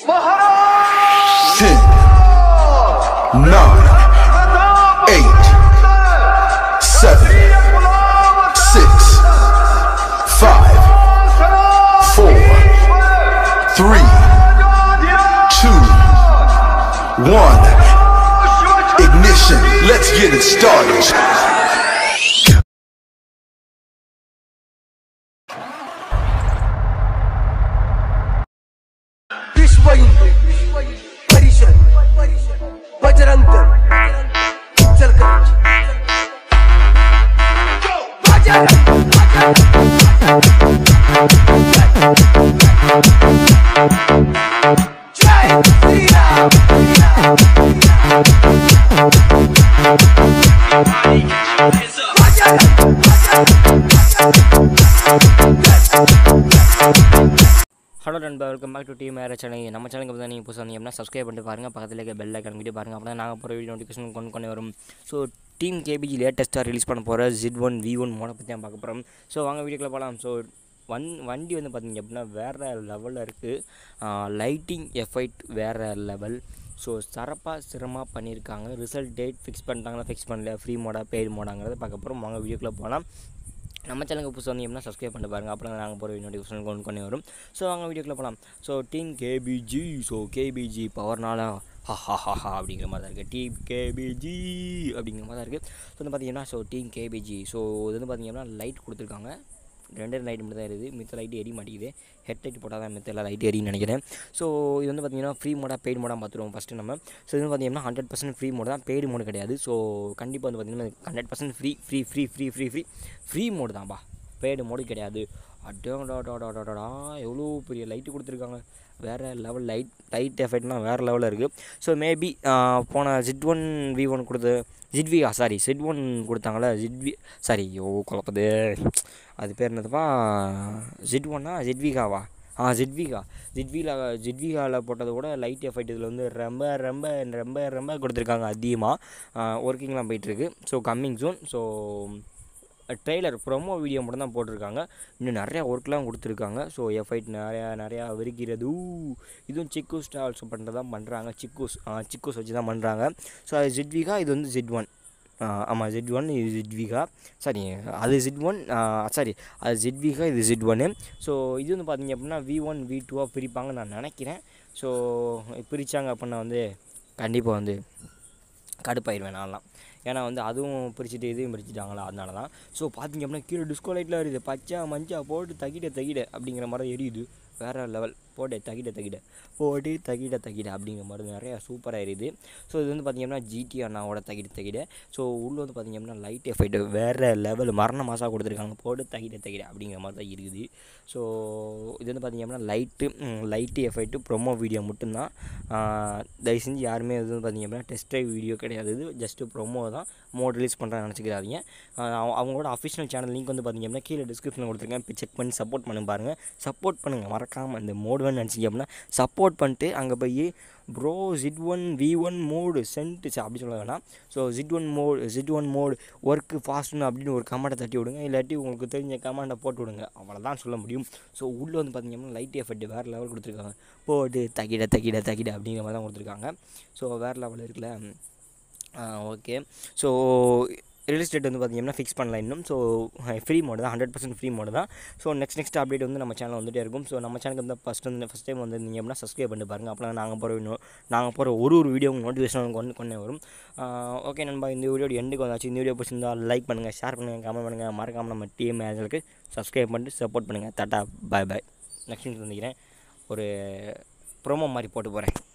Ten, nine, eight, seven, six, five, four, three, two, one. Ignition. Let's get it started. विश्वयुद्ध परिषद बजरंग दल चल कर जय श्री राम ஹலோ நண்பா வெல்கம் பேக் டு டீம் மேரே சேனல் நம்ம சேனலுக்கு வந்து நீங்கள் புதுசாக வந்தீங்கன்னா சப்ஸ்கிரைப் பண்ணிட்டு பாருங்கள் பக்கத்தில் இருக்க பெல் ஐக்கன் வீடியோ பாருங்கள் அப்போ தான் நாங்கள் போகிற வீடியோ நோட்டிஃபிகேஷன் கொண்டு கொண்டு வரும் ஸோ டீம் கேபிஜி லேட்டஸ்ட்டாக ரிலீஸ் பண்ண போகிற ஜிட் ஒன் வி ஒன் மோனை பற்றி தான் பார்க்க போகிறோம் ஸோ வாங்க வீடியோக்குள்ள போகலாம் ஸோ வன் வண்டி வந்து பார்த்தீங்க அப்படின்னா வேறு லெவலில் இருக்குது லைட்டிங் எஃபெக்ட் வேறு லெவல் ஸோ சிறப்பாக சிரமமாக பண்ணியிருக்காங்க ரிசல்ட் டேட் ஃபிக்ஸ் பண்ணிட்டாங்களா ஃபிக்ஸ் பண்ணல ஃப்ரீ மோடா பெய்டு மோடாங்கிறத பார்க்க போகிறோம் வாங்க வீடியோக்குள்ளே போகலாம் நம்ம சேனலுக்கு புதுசு வந்தீங்கன்னா சப்ஸ்கிரைப் பண்ணி பாருங்கள் அப்புறம் நாங்கள் போகிற நோட்டிஃபிகேஷன் கொண்டு கொண்டு வரும் ஸோ வாங்க வீடியோக்குள்ள போகலாம் so team KBG so KBG பவர்னால ஹா ஹா ஹா ஹா அப்படிங்கிற மாதிரி தான் இருக்குது டீம் கேபிஜி அப்படிங்கிற மாதிரி தான் இருக்குது ஸோ வந்து பார்த்தீங்கன்னா ஸோ டீம் கேபிஜி ஸோ இது வந்து பார்த்தீங்கன்னா லைட் கொடுத்துருக்காங்க ரெண்டு லைட் மட்டும் தான் இருக்குது மித்த லைட் எரிய மாட்டேங்குது ஹெட் லைட் போட்டால் தான் மித்த எல்லாம் லைட் எரியும்னு நினைக்கிறேன் ஸோ இது வந்து பார்த்தீங்கன்னா ஃப்ரீ மோடாக பெய்டு மோடாக பார்த்துருவோம் ஃபஸ்ட்டு நம்ம ஸோ இது வந்து பார்த்தீங்கன்னா ஹண்ட்ரட் பர்சன்ட் ஃப்ரீ மோடு தான் பெய்டு மோடு கிடையாது ஸோ கண்டிப்பாக வந்து பார்த்தீங்கன்னா hundred percent free free free free free free free mode தான்ப்பா பெய்டு மோடு கிடையாது அடோடாடாடாடாடா எவ்வளோ பெரிய லைட்டு கொடுத்துருக்காங்க வேறு லெவல் லைட் லைட் எஃபெக்ட்லாம் வேறு லெவலில் இருக்குது ஸோ மேபி போன ஜிட் ஒன் வி ஒன் கொடுத்து ஜிட் வி சாரி ஜிட் ஒன் கொடுத்தாங்களே ஜிட் வி சாரி ஓ குழப்பது அது பேர் என்னதுப்பா ஜிட் ஒன்னா ஜிட்விகாவா ஆ ஜிட்விகா ஜிட்விகா ஜிட்விகாவில் போட்டது கூட லைட் எஃபெக்ட் இதில் வந்து ரொம்ப ரொம்ப ரொம்ப ரொம்ப கொடுத்துருக்காங்க அதிகமாக ஒர்க்கிங்லாம் போயிட்டுருக்கு so coming June so trailer promo video மட்டும் தான் போட்டிருக்காங்க இன்னும் நிறையா ஒர்க்லாம் கொடுத்துருக்காங்க ஸோ எஃபைட் நிறையா நிறையா விரிக்கிறது இதுவும் சிக்கூஸ் ஆல்சோ பண்ணுறது தான் பண்ணுறாங்க சிக்கூஸ் சிக்கூஸ் வச்சு தான் பண்ணுறாங்க ஸோ அது ஜிட்விகா இது வந்து ஜிட் ஒன் ஆமாம் ஜிட் ஒன் இது ஜிட்விகா சாரி அது ஜிட் ஒன் சாரி அது ஜிட்விகா இது ஜிட் ஒன்னு ஸோ இது வந்து பார்த்தீங்க அப்படின்னா வி ஒன் வி டூவாக பிரிப்பாங்கன்னு நான் நினைக்கிறேன் ஸோ பிரித்தாங்க அப்படின்னா வந்து கண்டிப்பாக வந்து கடுப்பாயிருவேன் நான்லாம் ஏன்னா வந்து அதுவும் பிரிச்சுட்டு இதையும் பிரிச்சுட்டாங்களா அதனால தான் ஸோ பார்த்தீங்க அப்படின்னா கீழே டிஸ்கோ லைட்டில் எரியுது பச்சை மஞ்சா போட்டு தகிட தகிட அப்படிங்கிற மாதிரி தான் எரியுது வேறு லெவல் போட்டு தகிட தகிட போட்டு தகிட தகிட அப்படிங்கிற மாதிரி நிறையா சூப்பராக எரியுது ஸோ இது வந்து பார்த்திங்கன்னா ஜிடி அண்ணாவோட தகிட தகிட ஸோ உள்ளே வந்து பார்த்திங்க அப்படின்னா லைட் எஃபெக்ட் வேறு லெவல் மரண மாசாக கொடுத்துருக்காங்க போட்டு தகிட தகிட அப்படிங்கிற மாதிரி தான் இருக்குது ஸோ இது வந்து பார்த்திங்க அப்படின்னா light light effect promo video மட்டும்தான் தயவு செஞ்சு யாருமே இது வந்து பார்த்திங்க அப்படின்னா டெஸ்ட் ட்ரைவ் வீடியோ கிடையாது இது ஜஸ்ட்டு ப்ரொமோ தான் மோட் ரிலீஸ் பண்ணுறாங்க நினச்சிக்கிறாதீங்க அவங்க- அவங்களோட அஃபிஷியல் சேனல் லிங்க் வந்து பார்த்திங்க அப்படின்னா கீழே டிஸ்கிரிப்ஷனில் கொடுத்துருக்கேன் இப்போ செக் பண்ணி சப்போர்ட் பண்ணி பாருங்கள் சப்போர்ட் பண்ணுங்கள் மறக்காமல் இந்த மோட் வேணும் நினச்சிங்க அப்படின்னா சப்போர்ட் பண்ணிட்டு அங்கே போய் ப்ரோ ஜிட் one V one mode send அப்படி சொல்ல வேணாம் ஸோ ஜிட் ஒன் மோடு ஜிட் ஒன் மோடு ஒர்க்கு ஃபாஸ்ட்னு அப்படின்னு ஒரு கமெண்ட்டை தட்டி விடுங்க இல்லாட்டி உங்களுக்கு தெரிஞ்ச கமெண்ட்டை போட்டு விடுங்க அவ்வளோதான் சொல்ல முடியும் ஸோ உள்ளே வந்து பார்த்தீங்கன்னா லைட் எஃபெக்ட் வேறு லெவல் கொடுத்துருக்காங்க போட்டு தகிட தகிட தகிட அப்படிங்கிற மாதிரி தான் கொடுத்துருக்காங்க ஸோ வேறு லெவல் இருக்குல்ல ஓகே ஸோ ரிலீஸ் டேட் வந்து பார்த்தீங்கன்னா ஃபிக்ஸ் பண்ணல இன்னும் ஸோ ஃப்ரீ மோடு தான் ஹண்ட்ரட் பர்சன்ட் ஃப்ரீ மோடு தான் ஸோ நெக்ஸ்ட் நெக்ஸ்ட் அப்டேட் வந்து நம்ம சேனல் வந்துட்டே இருக்கும் ஸோ நம்ம சேனலுக்கு வந்து ஃபஸ்ட் வந்து ஃபஸ்ட் டைம் வந்து நீங்கள் அப்படின்னா சப்ஸ்கிரைப் பண்ணி பாருங்கள் அப்போ நாங்கள் போகிற இன்னும் நாங்கள் போகிற ஒரு ஒரு வீடியோ நோட்டிஃபிகேஷன் கொண்டு கொண்டே வரும் ஓகே நண்பா இந்த வீடியோ எண்டுக்கு வந்தாச்சு இந்த வீடியோ பிடிச்சிருந்தா லைக் பண்ணுங்கள் ஷேர் பண்ணுங்கள் கமெண்ட் பண்ணுங்கள் மறக்காமல் நம்ம டிஎம் சேனலுக்கு சப்ஸ்கிரைப் பண்ணிட்டு சப்போர்ட் பண்ணுங்கள் டாட்டா பாய் பாய் நெக்ஸ்ட் சந்திக்கிறேன் ஒரு ப்ரோமோ மாதிரி போட்டு போகிறேன்